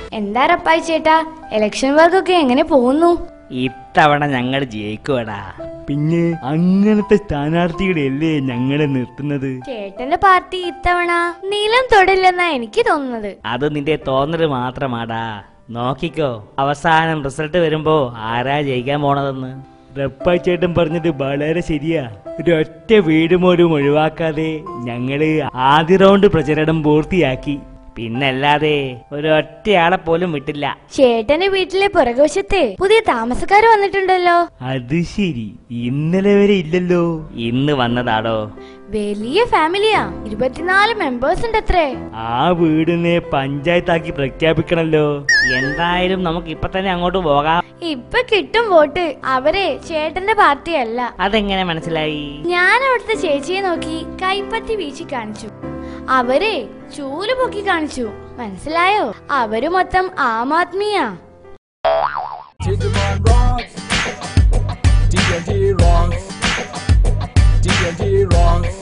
എന്താ റപ്പായി ചേട്ടാ ഇലക്ഷൻ വർക്കൊക്കെ എങ്ങനെ പോകുന്നു ഇത്തവണ ഞങ്ങൾ ജയിക്കുവടാ പിന്നെ അങ്ങനത്തെ സ്ഥാനാർത്ഥികളെയല്ലേ ഞങ്ങളെ നിർത്തുന്നത് ചേട്ടന്റെ പാർട്ടി ഇത്തവണ നീലം തൊടില്ലെന്നാ എനിക്ക് തോന്നുന്നത് അത് നിന്റെ തോന്നല് മാത്രമാടാ നോക്കിക്കോ അവസാനം റിസൾട്ട് വരുമ്പോ ആരാ ജയിക്കാൻ പോണതെന്ന് റപ്പാച്ചേട്ടൻ പറഞ്ഞത് വളരെ ശരിയാ ഒരൊറ്റ വീട് പോലും ഒഴിവാക്കാതെ ഞങ്ങള് ആദ്യ റൗണ്ട് പ്രചരണം പൂർത്തിയാക്കി പിന്നല്ലാതെ ഒരൊറ്റയാളെ പോലും വിട്ടില്ല ചേട്ടന്റെ വീട്ടിലെ പുറകുവശത്തെ പുതിയ താമസക്കാര് വന്നിട്ടുണ്ടല്ലോ അത് ശരി ഇന്നലെ വരെ ഇല്ലല്ലോ ഇന്ന് വന്നതാടോ വലിയ ഫാമിലിയാ ഇരുപത്തിനാല് മെമ്പേഴ്സ് ഉണ്ട് അത്രേ ആ വീടിനെ പഞ്ചായത്താക്കി പ്രഖ്യാപിക്കണല്ലോ എന്തായാലും നമുക്ക് ഇപ്പൊ തന്നെ അങ്ങോട്ട് പോകാം ഇപ്പൊ കിട്ടും വോട്ട് അവരെ ചേട്ടന്റെ പാർട്ടി അല്ല അതെങ്ങനെ മനസ്സിലായി ഞാൻ അവിടുത്തെ ചേച്ചിയെ നോക്കി കൈപ്പത്തി വീശി കാണിച്ചു അവരെ ചൂല് പൊക്കി കാണിച്ചു മനസ്സിലായോ അവര് മൊത്തം ആം ആദ്മിയാ Digimon rocks. D&D rocks. D&D rocks.